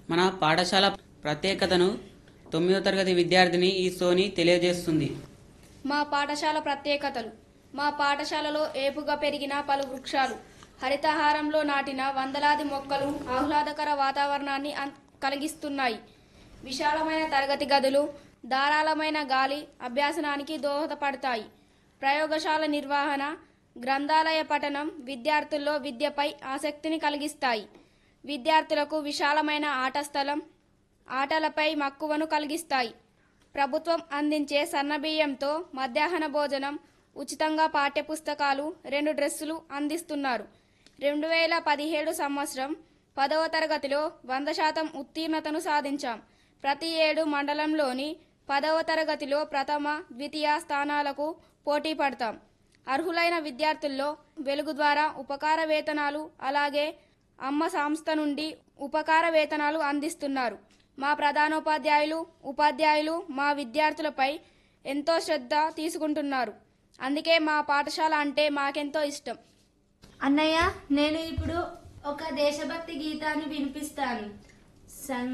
మన పాఠశాల ప్రత్యేకతను తొమ్మిదో తరగతి విద్యార్థిని ఈ సోని తెలియజేస్తుంది మా పాఠశాల ప్రత్యేకతలు మా పాఠశాలలో ఏపుగా పెరిగిన పలు వృక్షాలు హరితహారంలో నాటిన వందలాది మొక్కలు ఆహ్లాదకర వాతావరణాన్ని అన్- కలిగిస్తున్నాయి విశాలమైన తరగతి గదులు ధారాళమైన గాలి అభ్యాసనానికి దోహదపడతాయి ప్రయోగశాల నిర్వహణ గ్రంథాలయ పఠనం విద్యార్థుల్లో విద్యపై ఆసక్తిని కలిగిస్తాయి విద్యార్థులకు విశాలమైన ఆట స్థలం ఆటలపై మక్కువను కలిగిస్తాయి ప్రభుత్వం అందించే సన్నబియ్యంతో మధ్యాహ్న భోజనం ఉచితంగా పాఠ్యపుస్తకాలు రెండు డ్రెస్సులు అందిస్తున్నారు రెండు వేల పదిహేడు సంవత్సరం పదవ తరగతిలో వంద శాతం ఉత్తీర్ణతను సాధించాం ప్రతి ఏడు మండలంలోని పదవ తరగతిలో ప్రథమ ద్వితీయ స్థానాలకు పోటీ పడతాం అర్హులైన విద్యార్థుల్లో వెలుగు ద్వారా ఉపకార వేతనాలు అలాగే అమ్మ సంస్థ నుండి ఉపకార వేతనాలు అందిస్తున్నారు మా ప్రధానోపాధ్యాయులు ఉపాధ్యాయులు మా విద్యార్థులపై ఎంతో శ్రద్ధ తీసుకుంటున్నారు అందుకే మా పాఠశాల అంటే మాకెంతో ఇష్టం అన్నయ్య నేను ఇప్పుడు ఒక దేశభక్తి గీతాన్ని వినిపిస్తాను సం